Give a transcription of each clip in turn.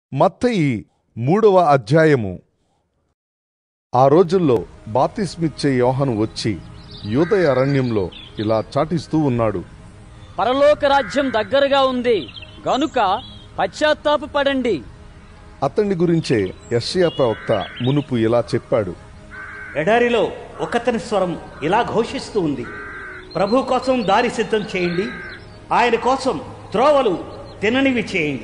మత్తయి మూడవ అధ్యాయము ఆ రోజుల్లో బాప్తిస్మిచ్చే యోహను వచ్చి యూదయ అరణ్యంలో ఇలా చాటిస్తూ ఉన్నాడు పరలోక రాజ్యం దగ్గరగా ఉంది గనుక పశ్చాత్తాపపడండి అతని గురించే యెషయా ప్రవక్త మునుపు ఇలా చెప్పాడు ఎడారిలో ఒకతని స్వరం ఇలా ఘోషిస్తూ ఉంది ప్రభు కోసం దారి సిద్ధం చేయండి ఆయన కోసం త్రోవలు తిననివి చేయండి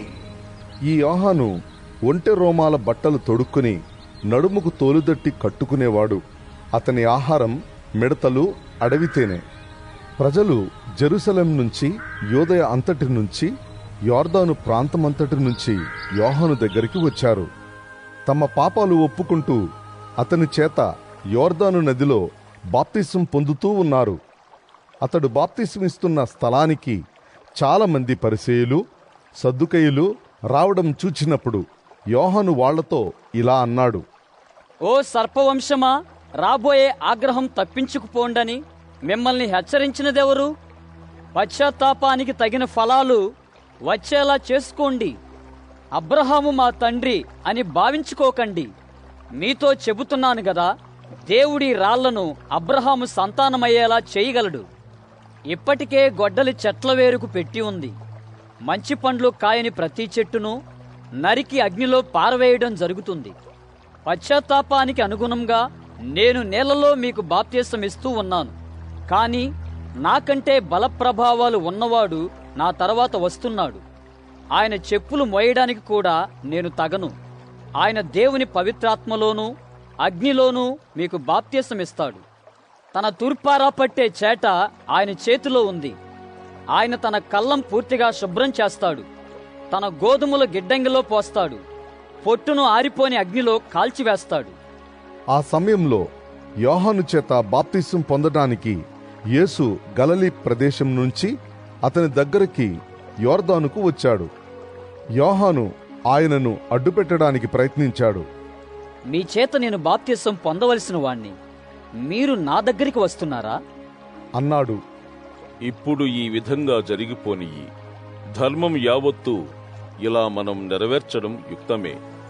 ఈ యోహాను ఒంటె రోమాల బట్టలు తొడుక్కుని నడుముకు తోలుదట్టి కట్టుకునేవాడు అతని ఆహారం మిడతలు అడవితేనే ప్రజలు జెరూసలేం నుంచి యోదయ అంతటి నుంచి యోర్దాను ప్రాంతమంతటి నుంచి యోహాను దగ్గరికి వచ్చారు తమ పాపాలు ఒప్పుకుంటూ అతని చేత యోర్దాను నదిలో బాప్తిసం పొందుతూ ఉన్నారు అతడు బాప్తిస్మిస్తున్న స్థలానికి చాలామంది పరిసేయులు సద్దుకయులు రావడం చూచినప్పుడు యోహాను వాళ్లతో ఇలా అన్నాడు ఓ సర్పవంశమా రాబోయే ఆగ్రహం తప్పించుకుపోండని మిమ్మల్ని హెచ్చరించినదెవరు పశ్చాత్తాపానికి తగిన ఫలాలు వచ్చేలా చేసుకోండి అబ్రహాము మా తండ్రి అని భావించుకోకండి మీతో చెబుతున్నాను గదా దేవుడి రాళ్లను అబ్రహాము సంతానమయ్యేలా చేయగలడు ఇప్పటికే గొడ్డలి చెట్ల వేరుకు పెట్టి ఉంది మంచి పండ్లు కాయని ప్రతి చెట్టును నరికి అగ్నిలో పారవేయడం జరుగుతుంది పశ్చాత్తాపానికి అనుగుణంగా నేను నేలలో మీకు బాప్తీసం ఇస్తూ ఉన్నాను కానీ నాకంటే బలప్రభావాలు ఉన్నవాడు నా తర్వాత వస్తున్నాడు ఆయన చెప్పులు మోయడానికి కూడా నేను తగను ఆయన దేవుని పవిత్రాత్మలోనూ అగ్నిలోనూ మీకు బాప్తీసం ఇస్తాడు తన తూర్పారా పట్టే చేట ఆయన చేతిలో ఉంది ఆయన తన కళ్ళం పూర్తిగా శుభ్రం చేస్తాడు తన గోధుమల గిడ్డంగిలో పోస్తాడు పొట్టును ఆరిపోని అగ్నిలో కాల్చివేస్తాడు ఆ సమయంలో యోహాను చేత బాప్తిసం పొందడానికి యేసు గలలీ ప్రదేశం నుంచి అతని దగ్గరికి యోర్దానుకు వచ్చాడు యోహాను ఆయనను అడ్డుపెట్టడానికి ప్రయత్నించాడు మీ చేత నేను బాప్తీసం పొందవలసిన వాణ్ణి మీరు నా దగ్గరికి వస్తున్నారా అన్నాడు ఇప్పుడు ఈ విధంగా జరిగిపోనియి ధర్మం యావత్తు ఇలా మనం నెరవేర్చడం యుక్తమే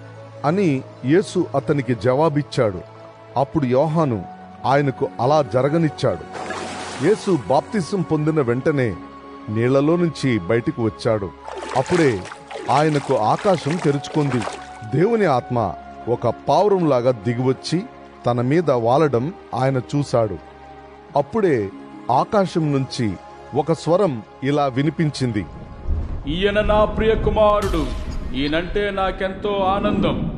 అని యేసు అతనికి జవాబిచ్చాడు అప్పుడు యోహాను ఆయనకు అలా జరగనిచ్చాడు యేసు బాప్తిసం పొందిన వెంటనే నీళ్లలో నుంచి బయటికి వచ్చాడు అప్పుడే ఆయనకు ఆకాశం తెరుచుకుంది దేవుని ఆత్మ ఒక పావురంలాగా దిగివచ్చి తన మీద వాలడం ఆయన చూశాడు అప్పుడే ఆకాశం నుంచి ఒక స్వరం ఇలా వినిపించింది ఈయన నా ప్రియ కుమారుడు ఈయనంటే నాకెంతో ఆనందం